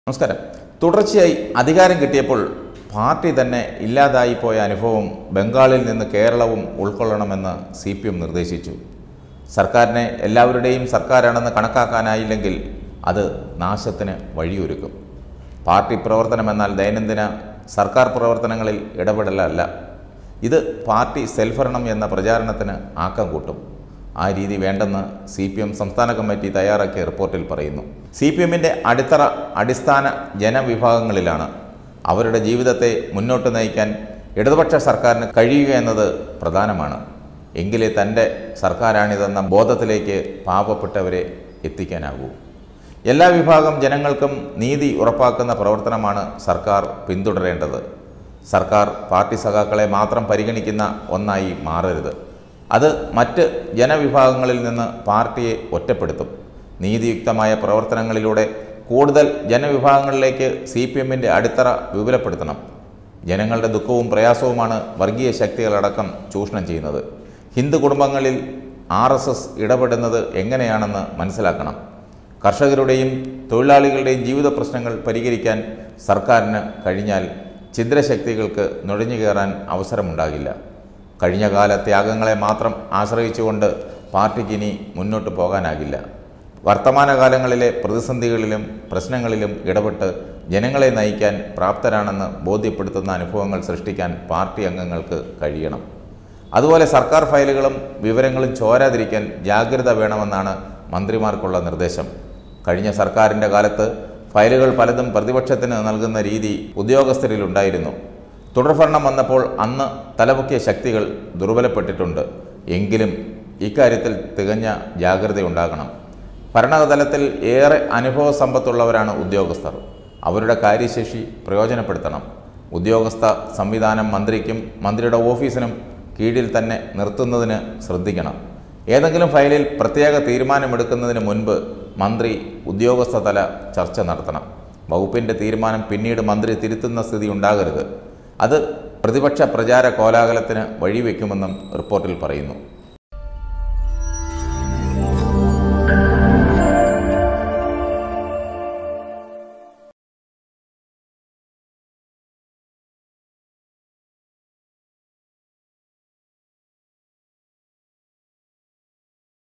നമസ്കാരം തുടർച്ചയായി അധികാരം കിട്ടിയപ്പോൾ പാർട്ടി തന്നെ ഇല്ലാതായി പോയ അനുഭവം ബംഗാളിൽ നിന്ന് കേരളവും ഉൾക്കൊള്ളണമെന്ന് സി പി എം നിർദ്ദേശിച്ചു സർക്കാരിനെ എല്ലാവരുടെയും സർക്കാരാണെന്ന് കണക്കാക്കാനായില്ലെങ്കിൽ അത് നാശത്തിന് വഴിയൊരുക്കും പാർട്ടി പ്രവർത്തനമെന്നാൽ ദൈനംദിന സർക്കാർ പ്രവർത്തനങ്ങളിൽ ഇടപെടലല്ല ഇത് പാർട്ടി സെൽഫരണം എന്ന പ്രചാരണത്തിന് ആക്കം കൂട്ടും ആ രീതി വേണ്ടെന്ന് സി പി എം സംസ്ഥാന കമ്മിറ്റി തയ്യാറാക്കിയ റിപ്പോർട്ടിൽ പറയുന്നു സി പി എമ്മിൻ്റെ അടിത്തറ അടിസ്ഥാന ജനവിഭാഗങ്ങളിലാണ് അവരുടെ ജീവിതത്തെ മുന്നോട്ട് നയിക്കാൻ ഇടതുപക്ഷ സർക്കാരിന് കഴിയുക എന്നത് പ്രധാനമാണ് എങ്കിലേ തൻ്റെ സർക്കാരാണിതെന്ന ബോധത്തിലേക്ക് പാവപ്പെട്ടവരെ എത്തിക്കാനാകൂ എല്ലാ വിഭാഗം ജനങ്ങൾക്കും നീതി ഉറപ്പാക്കുന്ന പ്രവർത്തനമാണ് സർക്കാർ പിന്തുടരേണ്ടത് സർക്കാർ പാർട്ടി സഖാക്കളെ മാത്രം പരിഗണിക്കുന്ന ഒന്നായി മാറരുത് അത് മറ്റ് ജനവിഭാഗങ്ങളിൽ നിന്ന് പാർട്ടിയെ ഒറ്റപ്പെടുത്തും നീതിയുക്തമായ പ്രവർത്തനങ്ങളിലൂടെ കൂടുതൽ ജനവിഭാഗങ്ങളിലേക്ക് സി പി എമ്മിൻ്റെ അടിത്തറ വിപുലപ്പെടുത്തണം ജനങ്ങളുടെ ദുഃഖവും പ്രയാസവുമാണ് വർഗീയ ശക്തികളടക്കം ചൂഷണം ചെയ്യുന്നത് ഹിന്ദു കുടുംബങ്ങളിൽ ആർ എസ് എസ് ഇടപെടുന്നത് എങ്ങനെയാണെന്ന് മനസ്സിലാക്കണം കർഷകരുടെയും തൊഴിലാളികളുടെയും ജീവിത പ്രശ്നങ്ങൾ പരിഹരിക്കാൻ സർക്കാരിന് കഴിഞ്ഞാൽ ഛിദ്രശക്തികൾക്ക് നുഴഞ്ഞു കയറാൻ അവസരമുണ്ടാകില്ല കഴിഞ്ഞ കാല ത്യാഗങ്ങളെ മാത്രം ആശ്രയിച്ചുകൊണ്ട് പാർട്ടിക്ക് ഇനി മുന്നോട്ട് പോകാനാകില്ല വർത്തമാനകാലങ്ങളിലെ പ്രതിസന്ധികളിലും പ്രശ്നങ്ങളിലും ഇടപെട്ട് ജനങ്ങളെ നയിക്കാൻ പ്രാപ്തരാണെന്ന് ബോധ്യപ്പെടുത്തുന്ന അനുഭവങ്ങൾ സൃഷ്ടിക്കാൻ പാർട്ടി അംഗങ്ങൾക്ക് കഴിയണം അതുപോലെ സർക്കാർ ഫയലുകളും വിവരങ്ങളും ചോരാതിരിക്കാൻ ജാഗ്രത വേണമെന്നാണ് മന്ത്രിമാർക്കുള്ള നിർദ്ദേശം കഴിഞ്ഞ സർക്കാരിൻ്റെ കാലത്ത് ഫയലുകൾ പലതും പ്രതിപക്ഷത്തിന് നൽകുന്ന രീതി ഉദ്യോഗസ്ഥരിലുണ്ടായിരുന്നു തുടർഭരണം വന്നപ്പോൾ അന്ന് തലപൊക്കിയ ശക്തികൾ ദുർബലപ്പെട്ടിട്ടുണ്ട് എങ്കിലും ഇക്കാര്യത്തിൽ തികഞ്ഞ ജാഗ്രതയുണ്ടാകണം ഭരണതലത്തിൽ ഏറെ അനുഭവ സമ്പത്തുള്ളവരാണ് ഉദ്യോഗസ്ഥർ അവരുടെ കാര്യശേഷി പ്രയോജനപ്പെടുത്തണം ഉദ്യോഗസ്ഥ സംവിധാനം മന്ത്രിക്കും മന്ത്രിയുടെ ഓഫീസിനും കീഴിൽ തന്നെ നിർത്തുന്നതിന് ശ്രദ്ധിക്കണം ഏതെങ്കിലും ഫയലിൽ പ്രത്യേക തീരുമാനമെടുക്കുന്നതിന് മുൻപ് മന്ത്രി ഉദ്യോഗസ്ഥ തല ചർച്ച നടത്തണം വകുപ്പിൻ്റെ തീരുമാനം പിന്നീട് മന്ത്രി തിരുത്തുന്ന സ്ഥിതി ഉണ്ടാകരുത് അത് പ്രതിപക്ഷ പ്രചാര കോലാഹലത്തിന് വഴിവെക്കുമെന്നും റിപ്പോർട്ടിൽ പറയുന്നു